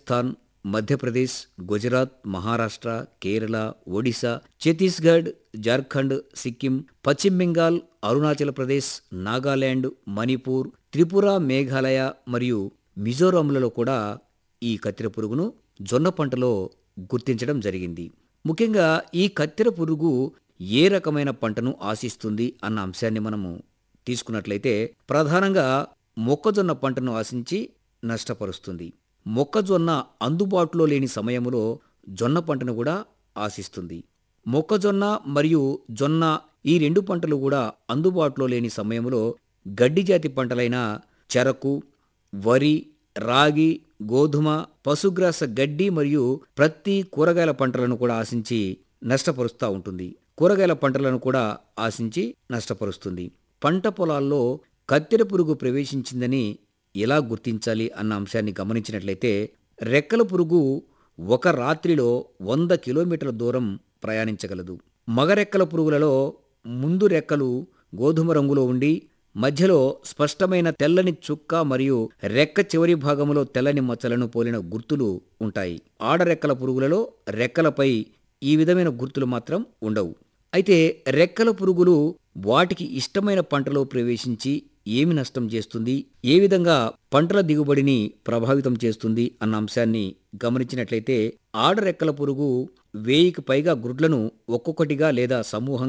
రాజస్థాన్ మధ్యప్రదేశ్ గుజరాత్ మహారాష్ట్ర కేరళ ఒడిశా ఛత్తీస్గఢ్ జార్ఖండ్ సిక్కిం పశ్చిమ బెంగాల్ అరుణాచల్ ప్రదేశ్ నాగాలాండ్ మణిపూర్ త్రిపుర మేఘాలయ మరియు మిజోరాంలలో కూడా ఈ కత్తెర పురుగును జొన్న పంటలో గుర్తించడం జరిగింది ముఖ్యంగా ఈ కత్తెర పురుగు ఏ రకమైన పంటను ఆశిస్తుంది అన్న అంశాన్ని మనము తీసుకున్నట్లయితే ప్రధానంగా మొక్కజొన్న పంటను ఆశించి నష్టపరుస్తుంది మొక్కజొన్న అందుబాటులో లేని సమయంలో జొన్న పంటను కూడా ఆశిస్తుంది మొక్కజొన్న మరియు జొన్న ఈ రెండు పంటలు కూడా అందుబాటులో లేని సమయంలో గడ్డి జాతి పంటలైన చెరకు వరి రాగి గోధుమ పశుగ్రాస గడ్డి మరియు ప్రతి కూరగాయల పంటలను కూడా ఆశించి నష్టపరుస్తూ ఉంటుంది కూరగాయల పంటలను కూడా ఆశించి నష్టపరుస్తుంది పంట పొలాల్లో కత్తెర పురుగు ప్రవేశించిందని ఎలా గుర్తించాలి అన్న అంశాన్ని గమనించినట్లయితే రెక్కల పురుగు ఒక రాత్రిలో వంద కిలోమీటర్ల దూరం ప్రయాణించగలదు మగ రెక్కల పురుగులలో ముందు రెక్కలు గోధుమ రంగులో ఉండి మధ్యలో స్పష్టమైన తెల్లని చుక్క మరియు రెక్క చివరి భాగంలో తెల్లని మచ్చలను పోలిన గుర్తులు ఉంటాయి ఆడరెక్కల పురుగులలో రెక్కలపై ఈ విధమైన గుర్తులు మాత్రం ఉండవు అయితే రెక్కల పురుగులు వాటికి ఇష్టమైన పంటలో ప్రవేశించి ఏమి నష్టం చేస్తుంది ఏ విధంగా పంటల దిగుబడిని ప్రభావితం చేస్తుంది అన్న అంశాన్ని గమనించినట్లయితే ఆడరెక్కల పురుగు వేయికి పైగా గుడ్లను ఒక్కొక్కటిగా లేదా సమూహంగా